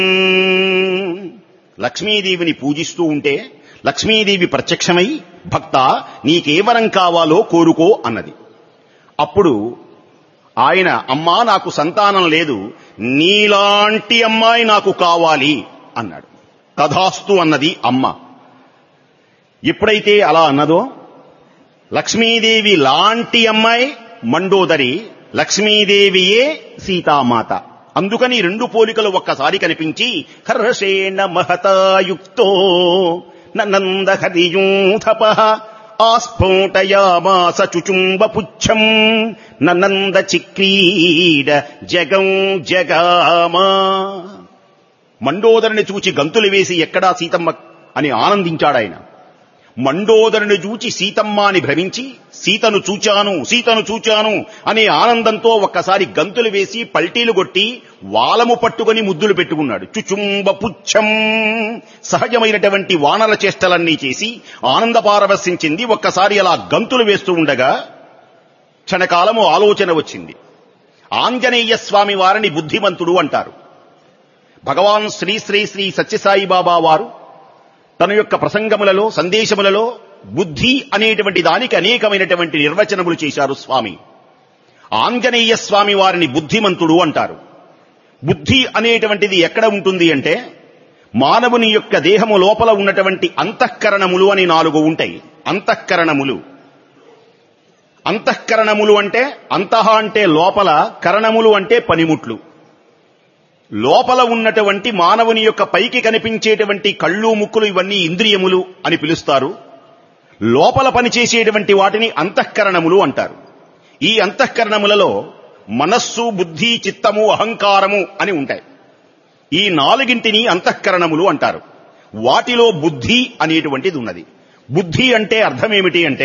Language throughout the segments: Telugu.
లక్ష్మీదేవిని పూజిస్తూ ఉంటే లక్ష్మీదేవి ప్రత్యక్షమై భక్త నీకేవరం కావాలో కోరుకో అన్నది అప్పుడు ఆయన అమ్మా నాకు సంతానం లేదు నీలాంటి అమ్మాయి నాకు కావాలి అన్నాడు తథాస్తు అన్నది అమ్మ ఎప్పుడైతే అలా అన్నదో లక్ష్మీదేవి లాంటి అమ్మాయి మండోదరి లక్ష్మీదేవియే సీతామాత అందుకని రెండు పోలికలు ఒక్కసారి కనిపించి హర్షేణ మహతాయుక్తో నంద హరియూథప ఆస్ఫోటయామాస చుచుంబ పుచ్చం నంద చిక్రీడ జగం జగామా మండోదరిని చూచి గంతులు వేసి ఎక్కడా సీతమ్మ అని ఆనందించాడాయన మండోదరిని చూచి సీతమ్మ అని భ్రమించి సీతను చూచాను సీతను చూచాను అనే ఆనందంతో ఒక్కసారి గంతులు వేసి పల్టీలు కొట్టి వాలము పట్టుకొని ముద్దులు పెట్టుకున్నాడు చుచుంబ పుచ్చం సహజమైనటువంటి వానర చేష్టలన్నీ చేసి ఆనంద పారవశించింది ఒక్కసారి అలా గంతులు వేస్తూ ఉండగా క్షణకాలము ఆలోచన వచ్చింది ఆంజనేయ స్వామి వారిని బుద్ధిమంతుడు అంటారు భగవాన్ శ్రీ శ్రీ శ్రీ సత్యసాయి బాబా వారు తన యొక్క ప్రసంగములలో సందేశములలో బుద్ధి అనేటువంటి దానికి అనేకమైనటువంటి నిర్వచనములు చేశారు స్వామి ఆంజనేయ స్వామి వారిని బుద్ధిమంతుడు అంటారు బుద్ధి అనేటువంటిది ఎక్కడ ఉంటుంది అంటే మానవుని యొక్క దేహము లోపల ఉన్నటువంటి అంతఃకరణములు అని నాలుగు ఉంటాయి అంతఃకరణములు అంతఃకరణములు అంటే అంతః అంటే లోపల కరణములు అంటే పనిముట్లు లోపల ఉన్నటువంటి మానవుని యొక్క పైకి కనిపించేటువంటి కళ్ళు ముక్కులు ఇవన్నీ ఇంద్రియములు అని పిలుస్తారు లోపల పనిచేసేటువంటి వాటిని అంతఃకరణములు అంటారు ఈ అంతఃకరణములలో మనస్సు బుద్ధి చిత్తము అహంకారము అని ఉంటాయి ఈ నాలుగింటిని అంతఃకరణములు అంటారు వాటిలో బుద్ధి అనేటువంటిది ఉన్నది బుద్ధి అంటే అర్థం ఏమిటి అంటే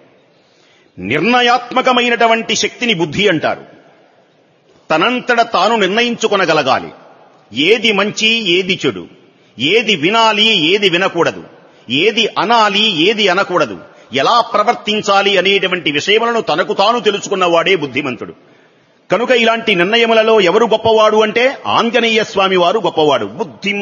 నిర్ణయాత్మకమైనటువంటి శక్తిని బుద్ధి అంటారు తనంతట తాను నిర్ణయించుకొనగలగాలి ఏది మంచి ఏది చెడు ఏది వినాలి ఏది వినకూడదు ఏది అనాలి ఏది అనకూడదు ఎలా ప్రవర్తించాలి అనేటువంటి విషయములను తనకు తాను తెలుసుకున్నవాడే బుద్ధిమంతుడు కనుక ఇలాంటి నిర్ణయములలో ఎవరు గొప్పవాడు అంటే ఆంజనేయ స్వామి వారు గొప్పవాడు బుద్ధి